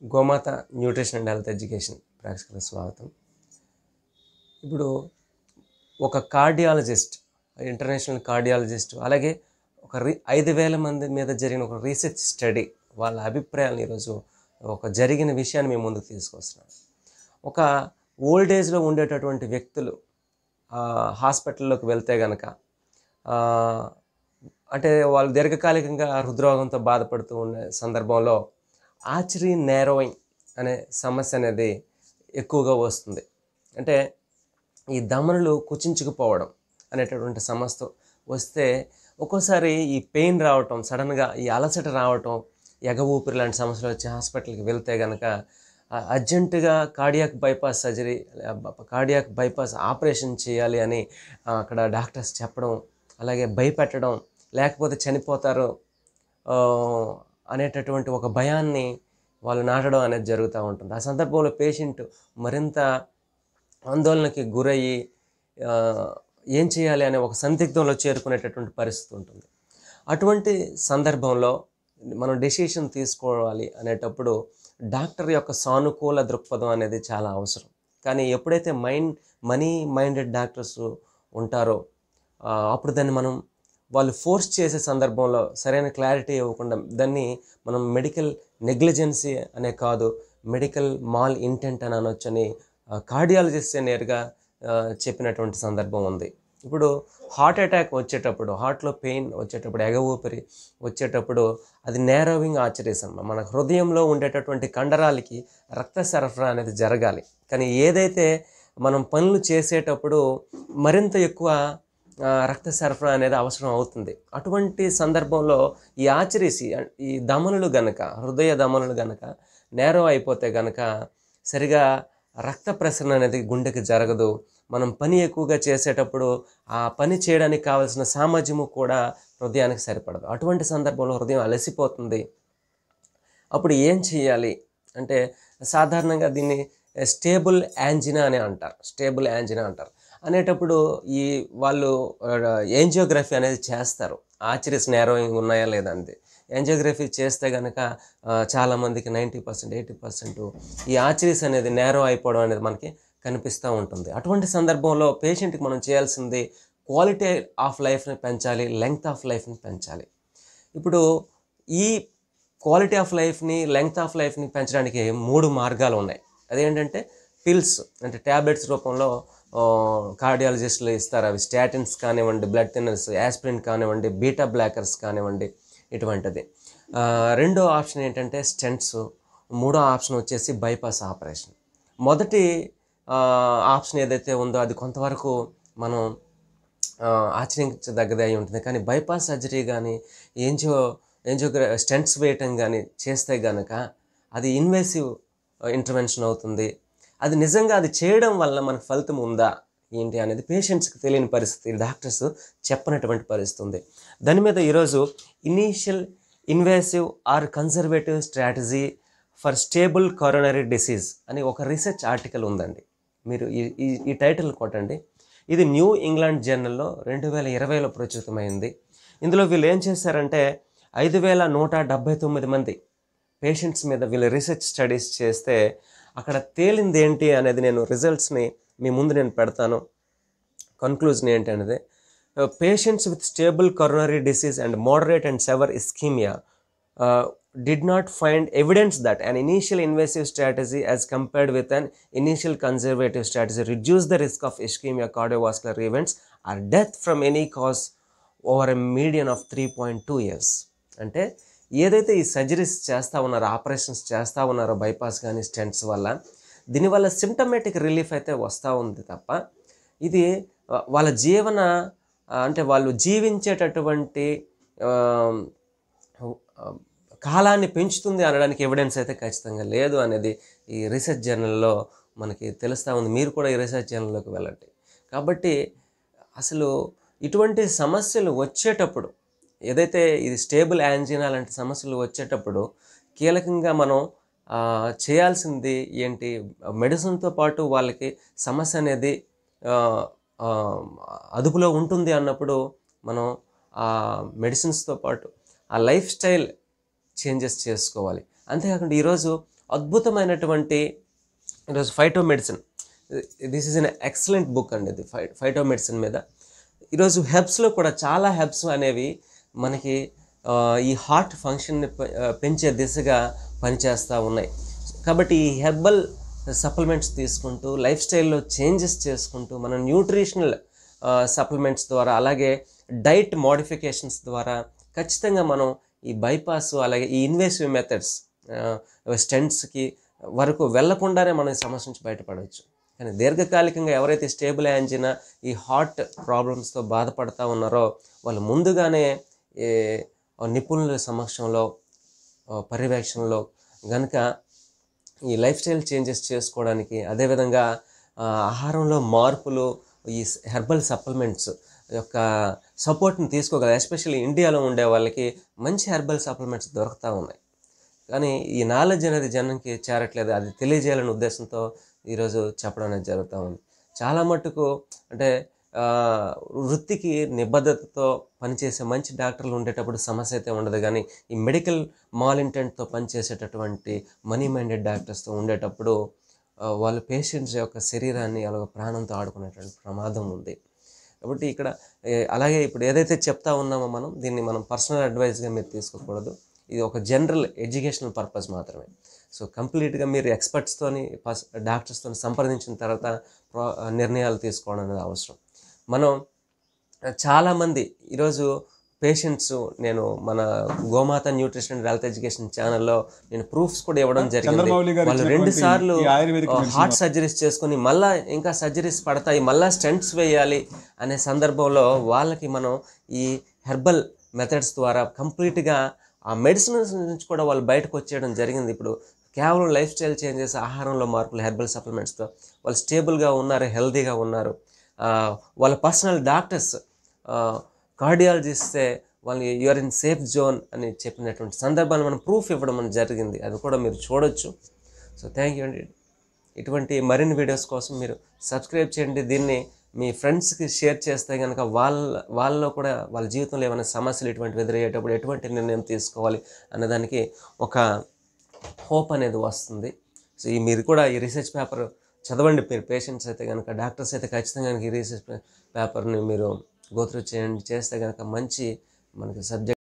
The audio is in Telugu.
గోమాత న్యూట్రిషన్ అండ్ హెల్త్ ఎడ్యుకేషన్ ప్రేక్షకులకు స్వాగతం ఇప్పుడు ఒక కార్డియాలజిస్ట్ ఇంటర్నేషనల్ కార్డియాలజిస్ట్ అలాగే ఒక రీ ఐదు వేల మంది మీద జరిగిన ఒక రీసెర్చ్ స్టడీ వాళ్ళ అభిప్రాయాలను ఈరోజు ఒక జరిగిన విషయాన్ని మేము ముందుకు తీసుకొస్తున్నాం ఒక ఓల్డ్ ఏజ్లో ఉండేటటువంటి వ్యక్తులు ఆ, హాస్పిటల్లోకి వెళ్తే గనక ఆ, అంటే వాళ్ళు దీర్ఘకాలికంగా హృద్రోగంతో బాధపడుతూ ఉండే సందర్భంలో ఆచరీ నేరోయింగ్ అనే సమస్య అనేది ఎక్కువగా వస్తుంది అంటే ఈ దమనులు కుచించుకుపోవడం అనేటటువంటి సమస్య వస్తే ఒక్కోసారి ఈ పెయిన్ రావటం సడన్గా ఈ అలసట రావటం ఎగ ఊపిరి లాంటి సమస్యలు వచ్చి హాస్పిటల్కి వెళ్తే కనుక అర్జెంటుగా cardiac bypass surgery cardiac bypass operation చేయాలి అని ఆ, అక్కడ డాక్టర్స్ చెప్పడం అలాగే భయపెట్టడం లేకపోతే చనిపోతారు ఆ, అనేటటువంటి ఒక భయాన్ని వాళ్ళు నాటడం అనేది జరుగుతూ ఉంటుంది ఆ సందర్భంలో పేషెంట్ మరింత ఆందోళనకి గురయ్యి ఆ, ఏం చేయాలి అనే ఒక సందిగ్ధంలో చేరుకునేటటువంటి పరిస్థితి ఉంటుంది అటువంటి సందర్భంలో మనం డెసిషన్ తీసుకోవాలి అనేటప్పుడు డాక్టర్ యొక్క సానుకూల దృక్పథం అనేది చాలా అవసరం కానీ ఎప్పుడైతే మైండ్ మనీ మైండెడ్ డాక్టర్స్ ఉంటారో ఆ, అప్పుడు దాన్ని మనం వాళ్ళు ఫోర్స్ చేసే సందర్భంలో సరైన క్లారిటీ ఇవ్వకుండా దాన్ని మనం మెడికల్ నెగ్లిజెన్సీ అనే కాదు మెడికల్ మాల్ ఇంటెంట్ అని అనొచ్చని కార్డియాలజిస్ట్ నేరుగా ఆ, చెప్పినటువంటి సందర్భం ఉంది ఇప్పుడు హార్ట్ అటాక్ వచ్చేటప్పుడు హార్ట్లో పెయిన్ వచ్చేటప్పుడు ఎగ ఊపిరి వచ్చేటప్పుడు అది నేరోవింగ్ ఆర్చరీస్ అన్నమాట మన హృదయంలో ఉండేటటువంటి కండరాలకి రక్త సరఫరా అనేది జరగాలి కానీ ఏదైతే మనం పనులు చేసేటప్పుడు మరింత ఎక్కువ ఆ, రక్త సరఫరా అనేది అవసరం అవుతుంది అటువంటి సందర్భంలో ఈ ఆచరీస్ ఈ- ఈ దమనులు గనక హృదయ దమనులు గనక నేరో అయిపోతే గనక సరిగా రక్త ప్రసరణ అనేది గుండెకి జరగదు మనం పని ఎక్కువగా చేసేటప్పుడు ఆ పని చేయడానికి కావలసిన సామర్థ్యము కూడా హృదయానికి సరిపడదు అటువంటి సందర్భంలో హృదయం అలసిపోతుంది అప్పుడు ఏం చేయాలి అంటే సాధారణంగా దీన్ని స్టేబుల్ యాంజినా అని అంటారు స్టేబుల్ యాంజినా అంటారు అనేటప్పుడు ఈ వాళ్ళు ఏంజియోగ్రఫీ అనేది చేస్తారు ఆచరిస్ నేరోయింగ్ ఉన్నాయా లేదా అనేది ఏంజియోగ్రఫీ చేస్తే కనుక చాలామందికి నైంటీ పర్సెంట్ ఎయిటీ పర్సెంట్ ఈ ఆచరీస్ అనేది నేరో అయిపోవడం అనేది మనకి కనిపిస్తూ ఉంటుంది అటువంటి సందర్భంలో పేషెంట్కి మనం చేయాల్సింది క్వాలిటీ ఆఫ్ లైఫ్ని పెంచాలి లెంగ్త్ ఆఫ్ లైఫ్ని పెంచాలి ఇప్పుడు ఈ క్వాలిటీ ఆఫ్ లైఫ్ని లెంగ్త్ ఆఫ్ లైఫ్ని పెంచడానికి మూడు మార్గాలు ఉన్నాయి అదేంటంటే పిల్స్ అంటే ట్యాబ్లెట్స్ రూపంలో కార్డియాలజిస్టులు ఇస్తారు అవి స్టాటిన్స్ కానివ్వండి బ్లడ్ థిన్నర్స్ యాస్పిరిన్ కానివ్వండి బీటా బ్లాకర్స్ కానివ్వండి ఇటువంటిది ఆ, రెండో ఆప్షన్ ఏంటంటే స్టెంట్స్ మూడో ఆప్షన్ వచ్చేసి బైపాస్ ఆపరేషన్ మొదటి ఆ, ఆప్షన్ ఏదైతే ఉందో అది కొంతవరకు మనం ఆ, ఆచరించదగ్గది అయి ఉంటుంది కానీ బైపాస్ సర్జరీ కానీ ఏంజియో ఏంజియోగ్రా స్టెంట్స్ వేయటం కానీ చేస్తే గనక అది ఇన్వేసివ్ ఇంటర్వెన్షన్ అవుతుంది అది నిజంగా అది చేయడం వల్ల మనకు ఫలితం ఉందా ఏంటి అనేది పేషెంట్స్కి తెలియని పరిస్థితి డాక్టర్స్ చెప్పనటువంటి పరిస్థితి ఉంది దాని మీద ఈరోజు initial invasive or conservative strategy for stable coronary disease అని ఒక రీసెర్చ్ ఆర్టికల్ ఉందండి మీరు ఈ ఈ ఈ టైటిల్ కొట్టండి ఇది న్యూ ఇంగ్లాండ్ జర్నల్లో రెండు వేల ఇరవైలో ప్రచురితమైంది ఇందులో వీళ్ళు ఏం చేశారంటే ఐదు వేల నూట డెబ్భై తొమ్మిది మంది పేషెంట్స్ మీద వీళ్ళు రీసెర్చ్ స్టడీస్ చేస్తే అక్కడ తేలింది ఏంటి అనేది నేను రిజల్ట్స్ని మీ ముందు నేను పెడతాను కన్క్లూజన్ ఏంటి అనేది patients with stable coronary disease and moderate and severe ischaemia did not find evidence that an initial invasive strategy as compared with an initial conservative strategy reduce the risk of ischaemia cardiovascular events or death from any cause over a median of three point two years అంటే ఏదైతే ఈ సర్జరీస్ చేస్తూ ఉన్నారో ఆపరేషన్స్ చేస్తూ ఉన్నారో బైపాస్ కానీ స్టెంట్స్ వల్ల దీనివల్ల సిమ్టమేటిక్ రిలీఫ్ అయితే వస్తూ ఉంది తప్ప ఇది ఆ, వాళ్ళ జీవన ఆ, అంటే వాళ్ళు జీవించేటటువంటి ఆ, ఆ, కాలాన్ని పెంచుతుంది అనడానికి ఎవిడెన్స్ అయితే ఖచ్చితంగా లేదు అనేది ఈ రీసెర్చ్ జర్నల్లో మనకి తెలుస్తూ ఉంది మీరు కూడా ఈ రీసెర్చ్ జర్నల్లోకి వెళ్ళండి కాబట్టి అసలు ఇటువంటి సమస్యలు వచ్చేటప్పుడు ఏదైతే ఇది స్టేబుల్ యాంజినా లాంటి సమస్యలు వచ్చేటప్పుడు కీలకంగా మనం ఆ, చేయాల్సింది ఏంటి మెడిసిన్తో పాటు వాళ్ళకి సమస్య అనేది ఆ, ఆ, అదుపులో ఉంటుంది అన్నప్పుడు మనం ఆ మెడిసిన్స్తో పాటు ఆ లైఫ్ స్టైల్ చేంజెస్ చేసుకోవాలి అంతేకాకుండా ఈరోజు అద్భుతమైనటువంటి ఈరోజు phyto medicine this is an excellent book అండి ఇది ఫై ఫైటో మెడిసిన్ మీద ఈరోజు హెబ్స్లో కూడా చాలా హెబ్స్ అనేవి మనకి ఆ, ఈ హార్ట్ ఫంక్షన్ని పె- ఆ, పెంచే దిశగా పనిచేస్తూ ఉన్నాయి కాబట్టి ఈ హెర్బల్ సప్లిమెంట్స్ తీసుకుంటూ లైఫ్ స్టైల్లో చేంజెస్ చేసుకుంటూ మన న్యూట్రిషనల్ సప్లిమెంట్స్ ద్వారా అలాగే డైట్ మోడిఫికేషన్స్ ద్వారా ఖచ్చితంగా మనం ఈ బైపాస్ అలాగే ఈ ఇన్వేసివ్ మెథడ్స్ స్టెంట్స్కి వరకు వెళ్లకుండానే మనం ఈ సమస్య నుంచి బయటపడవచ్చు కానీ దీర్ఘకాలికంగా ఎవరైతే స్టేబుల్ యాంజినా ఈ హార్ట్ ప్రాబ్లమ్స్తో బాధపడతా ఉన్నారో వాళ్ళు ముందుగానే ఏ, నిపుణుల సమక్షంలో ఆ, పర్యవేక్షణలో గనుక ఈ లైఫ్ స్టైల్ చేంజెస్ చేసుకోవడానికి అదేవిధంగా ఆ, ఆహారంలో మార్పులు ఈ హెర్బల్ సప్లిమెంట్స్ యొక్క సపోర్ట్ని తీసుకోగలరు ఎస్పెషల్లీ ఇండియాలో ఉండే వాళ్ళకి మంచి హెర్బల్ సప్లిమెంట్స్ దొరుకుతూ ఉన్నాయి కానీ ఈ నాలెడ్జ్ అనేది జనంకి చేరట్లేదు అది తెలియజేయాలనే ఉద్దేశంతో ఈరోజు చెప్పడం అనేది జరుగుతూ ఉంది చాలా మట్టుకు అంటే ఆ, వృత్తికి నిబద్ధతతో పనిచేసే మంచి డాక్టర్లు ఉండేటప్పుడు సమస్య అయితే ఉండదు కానీ ఈ మెడికల్ మాల్ ఇంటెంట్తో పనిచేసేటటువంటి మనీ మైండెడ్ డాక్టర్స్తో ఉండేటప్పుడు ఆ, వాళ్ళ పేషెంట్స్ యొక్క శరీరాన్ని అలాగ ప్రాణంతో ఆడుకునేటువంటి ప్రమాదం ఉంది కాబట్టి ఇక్కడ ఏ, అలాగే ఇప్పుడు ఏదైతే చెప్తా ఉన్నామో మనం దీన్ని మనం పర్సనల్ అడ్వైస్గా మీరు తీసుకోకూడదు ఇది ఒక జనరల్ ఎడ్యుకేషనల్ పర్పస్ మాత్రమే సో కంప్లీట్గా మీరు ఎక్స్పర్ట్స్తోని పర్స్ డాక్టర్స్తో సంప్రదించిన తర్వాత ప్రా- నిర్ణయాలు తీసుకోవడం అనేది అవసరం మనం చాలామంది ఈరోజు పేషెంట్స్ నేను మన గోమాత న్యూట్రిషన్ అండ్ హెల్త్ ఎడ్యుకేషన్ ఛానల్లో నేను ప్రూఫ్స్ కూడా ఇవ్వడం జరిగింది చంద్రమౌళి గారు వాళ్ళు రెండు ఇచ్చినటువంటి సార్లు ఈ ఆయుర్వేదిక్ మెడిసిన్ హార్ట్ సర్జరీస్ చేసుకొని మళ్ళా ఇంకా సర్జరీస్ పడతాయి మళ్ళా స్టెంట్స్ వేయాలి అనే సందర్భంలో వాళ్ళకి మనం ఈ హెర్బల్ మెథడ్స్ ద్వారా కంప్లీట్గా ఆ మెడిసిన్స్ నుంచి కూడా వాళ్ళు బయటకు వచ్చేయడం జరిగింది ఇప్పుడు కేవలం లైఫ్ స్టైల్ చేంజెస్ ఆహారంలో మార్పులు హెర్బల్ సప్లిమెంట్స్తో వాళ్ళు స్టేబుల్గా ఉన్నారు హెల్తీగా ఉన్నారు ఆ, వాళ్ళ పర్సనల్ డాక్టర్స్ కార్డియాలజిస్టే వాళ్ళు యూఆర్ ఇన్ సేఫ్ జోన్ అని చెప్పినటువంటి సందర్భాలు మనం ప్రూఫ్ ఇవ్వడం అనేది జరిగింది అది కూడా మీరు చూడొచ్చు సో థ్యాంక్ యూ అండి ఇటువంటి మరిన్ని వీడియోస్ కోసం మీరు సబ్స్క్రైబ్ చేయండి దీన్ని మీ ఫ్రెండ్స్కి షేర్ చేస్తే కనుక వాళ్ళ వాళ్ళలో కూడా వాళ్ళ జీవితంలో ఏమైనా సమస్యలు ఇటువంటివి ఎదురయ్యేటప్పుడు ఎటువంటి నిర్ణయం తీసుకోవాలి అన్నదానికి ఒక హోప్ అనేది వస్తుంది సో ఈ మీరు కూడా ఈ రీసెర్చ్ పేపర్ చదవండి మీరు పేషెంట్స్ అయితే కనుక డాక్టర్స్ అయితే ఖచ్చితంగా ఈ రీసెర్చ్ పేపర్ని మీరు గోత్రు చేయండి చేస్తే కనుక మంచి మనకి సబ్జెక్ట్